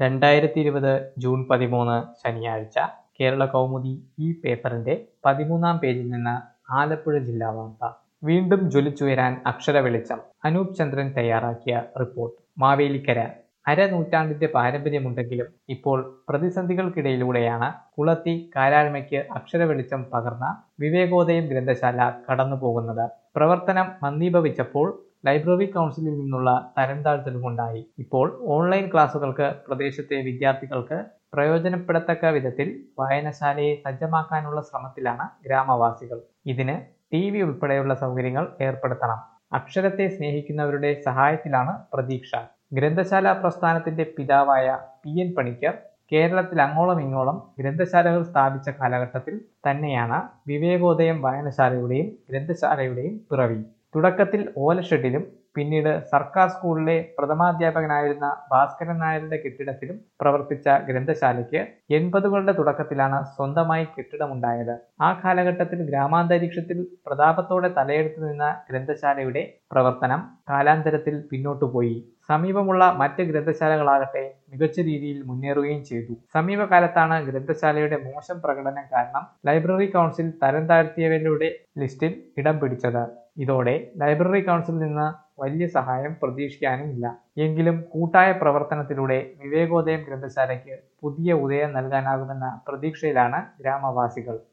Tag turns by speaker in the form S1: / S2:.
S1: രണ്ടായിരത്തി ഇരുപത് ജൂൺ പതിമൂന്ന് ശനിയാഴ്ച കേരള കൗമുദി ഈ പേപ്പറിന്റെ പതിമൂന്നാം പേജിൽ നിന്ന് ആലപ്പുഴ ജില്ലാ വാർത്ത വീണ്ടും ജ്വലിച്ചുയരാൻ അക്ഷര വെളിച്ചം അനൂപ് ചന്ദ്രൻ തയ്യാറാക്കിയ റിപ്പോർട്ട് മാവേലിക്കര അരനൂറ്റാണ്ടിന്റെ പാരമ്പര്യമുണ്ടെങ്കിലും ഇപ്പോൾ പ്രതിസന്ധികൾക്കിടയിലൂടെയാണ് കുളത്തി കാരാഴ്മയ്ക്ക് അക്ഷര വെളിച്ചം പകർന്ന വിവേകോദയം ഗ്രന്ഥശാല കടന്നുപോകുന്നത് പ്രവർത്തനം മന്ദീഭവിച്ചപ്പോൾ ലൈബ്രറി കൗൺസിലിൽ നിന്നുള്ള തരം താഴ്ത്തലുമുണ്ടായി ഇപ്പോൾ ഓൺലൈൻ ക്ലാസുകൾക്ക് പ്രദേശത്തെ വിദ്യാർത്ഥികൾക്ക് പ്രയോജനപ്പെടത്തക്ക വിധത്തിൽ വായനശാലയെ സജ്ജമാക്കാനുള്ള ശ്രമത്തിലാണ് ഗ്രാമവാസികൾ ഇതിന് ടി വി ഉൾപ്പെടെയുള്ള സൗകര്യങ്ങൾ ഏർപ്പെടുത്തണം അക്ഷരത്തെ സ്നേഹിക്കുന്നവരുടെ സഹായത്തിലാണ് പ്രതീക്ഷ ഗ്രന്ഥശാല പ്രസ്ഥാനത്തിന്റെ പിതാവായ പി എൻ പണിക്കർ കേരളത്തിൽ അങ്ങോളം ഇങ്ങോളം ഗ്രന്ഥശാലകൾ സ്ഥാപിച്ച കാലഘട്ടത്തിൽ തന്നെയാണ് വിവേകോദയം വായനശാലയുടെയും ഗ്രന്ഥശാലയുടെയും പിറവി തുടക്കത്തിൽ ഓലഷെഡിലും പിന്നീട് സർക്കാർ സ്കൂളിലെ പ്രഥമാധ്യാപകനായിരുന്ന ഭാസ്കരൻ നായരുടെ കെട്ടിടത്തിലും പ്രവർത്തിച്ച ഗ്രന്ഥശാലയ്ക്ക് എൺപതുകളുടെ തുടക്കത്തിലാണ് സ്വന്തമായി കെട്ടിടമുണ്ടായത് ആ കാലഘട്ടത്തിൽ ഗ്രാമാന്തരീക്ഷത്തിൽ പ്രതാപത്തോടെ തലയെടുത്തു നിന്ന ഗ്രന്ഥശാലയുടെ പ്രവർത്തനം കാലാന്തരത്തിൽ പിന്നോട്ടു പോയി സമീപമുള്ള മറ്റ് ഗ്രന്ഥശാലകളാകട്ടെ മികച്ച രീതിയിൽ മുന്നേറുകയും ചെയ്തു സമീപകാലത്താണ് ഗ്രന്ഥശാലയുടെ മോശം പ്രകടനം കാരണം ലൈബ്രറി കൗൺസിൽ തരം താഴ്ത്തിയവരുടെ ലിസ്റ്റിൽ ഇടം പിടിച്ചത് ഇതോടെ ലൈബ്രറി കൗൺസിലിൽ നിന്ന് വലിയ സഹായം പ്രതീക്ഷിക്കാനുമില്ല എങ്കിലും കൂട്ടായ പ്രവർത്തനത്തിലൂടെ വിവേകോദയം ഗ്രന്ഥശാലയ്ക്ക് പുതിയ ഉദയം നൽകാനാകുമെന്ന പ്രതീക്ഷയിലാണ് ഗ്രാമവാസികൾ